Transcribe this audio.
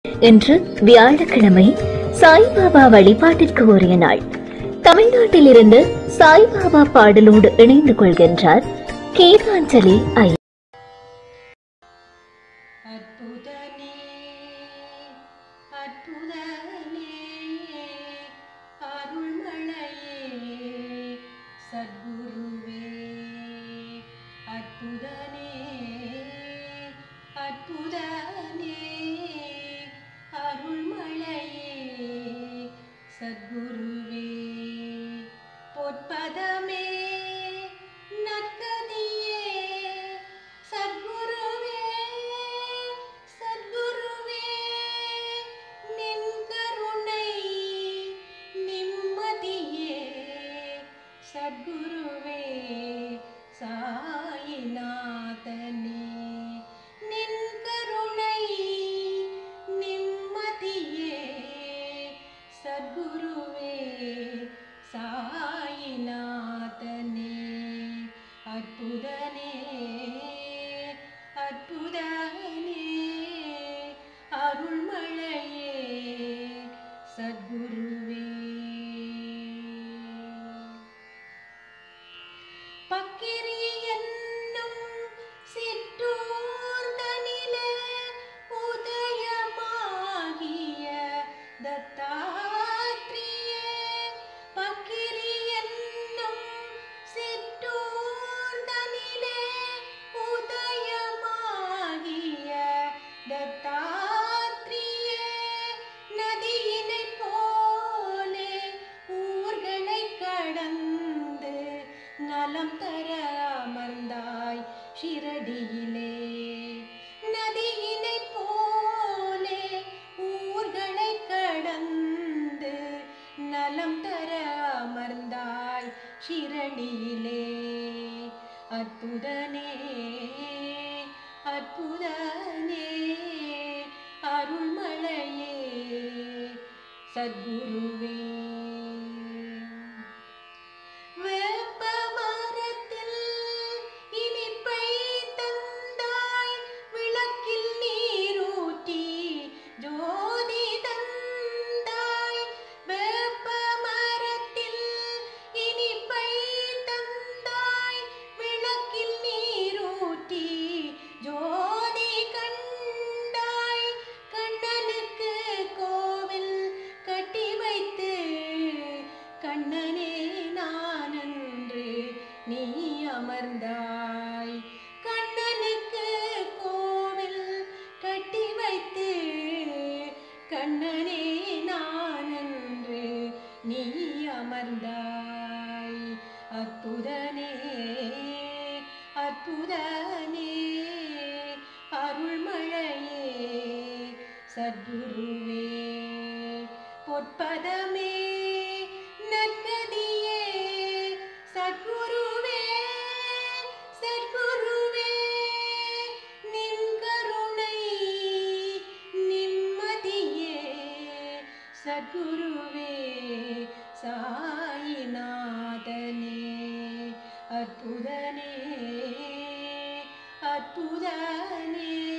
இன்று வியாழக்கிழமை சாய்பாபா வழிபாட்டிற்கு உரிய நாள் தமிழ்நாட்டிலிருந்து சாய்பாபா பாடலோடு இணைந்து கொள்கின்றார் கீதாஞ்சலி ஐ அற்புதனே அற்புதனே அருள்மழையே சத்குருவே அற்புதனே அற்புதனே அருள்மழையே சத்குருவே பொற்பதமே நற்கதியே சத்குருவே சத்குருவே நின் கருணை நிம்மதியே சத்குருவே சாயிநாதனே நின் கருணை நிம்மதியே சத்குருவே சாயிநாதனே அற்புதனே அற்புதனே அருள்மழையே சத்குருவே பக்கிரி என்னும் சிற்றூர்தனிலே உதயமாகிய தத்தாத்ரியே பக்கிரி என்னும் சிற்றூர்தனிலே உதயமாகிய தத்தாத்ரியே நதியினைப் போலே ஊர்களை கடந்து நலம் தர அமர்ந்தாய் ஷிரடியிலே நதியினைப் போலே ஊர்களை கடந்து நலம் தர அமர்ந்தாய் ஷிரடியிலே அற்புதனே அற்புதனே அருள்மழையே சத்குருவே வேப்ப மரத்தில் இனிப்பை தந்தாய் விளக்கில் நீரூற்றி ஜோதி தந்தாய் வேப்ப மரத்தில் இனிப்பை தந்தாய் விளக்கில் நீரூற்றி ஜோதி கண்டாய் கண்ணனுக்கு கோவில் கட்டி வைத்து கண்ணனே நானன்று நீ அமர்ந்தாய் கண்ணனுக்கு கோவில் கட்டி வைத்து கண்ணனே நானன்று நீ அமர்ந்தாய் அற்புதனே அற்புதனே அருள்மழையே சத்குருவே பொற்பதமே நற்கதியே சத்குருவே சத்குருவே நின் கருணை நிம்மதியே சத்குருவே சாயிநாதனே அற்புதனே அற்புதனே